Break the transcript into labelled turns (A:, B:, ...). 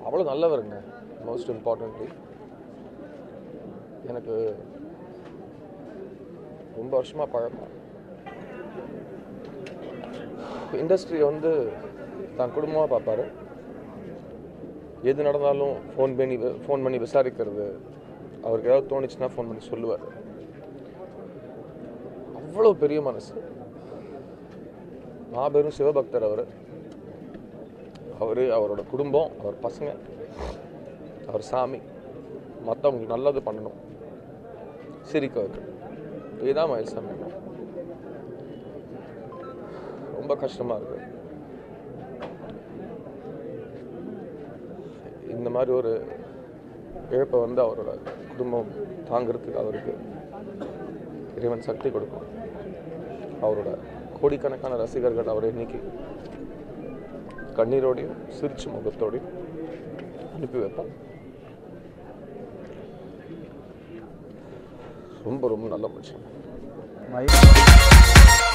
A: அவ்வளோ நல்லவருங்க most importantly எனக்கு ரொம்ப வருஷமாக பழக்கம் இண்டஸ்ட்ரியை வந்து தான் குடும்பமாக பார்ப்பாரு எது நடந்தாலும் ஃபோன் பண்ணி ஃபோன் பண்ணி விசாரிக்கிறது அவருக்கு ஏதாவது தோணுச்சுன்னா ஃபோன் பண்ணி சொல்லுவார் அவ்வளோ பெரிய மனசு மாபெரும் சிவபக்தர் அவர் அவர் அவரோட குடும்பம் அவர் பசங்க அவர் சாமி மற்றவங்களுக்கு நல்லது பண்ணணும் சிரிக்க வைக்கணும் இதுதான் மயில்சாமி அண்ணா. ரொம்ப கஷ்டமாக இருக்கு இந்த மாதிரி ஒரு இழப்பை வந்து அவரோட குடும்பம் தாங்கிறதுக்கு அவருக்கு இறைவன் சக்தி கொடுக்கும் அவரோட கோடிக்கணக்கான ரசிகர்கள் அவரை இன்னைக்கு கண்ணீரோடையும் சிரிச்சு முகத்தோடையும் அனுப்பி வைப்பான் ரொம்ப ரொம்ப நல்ல மனுஷன்
B: மயில்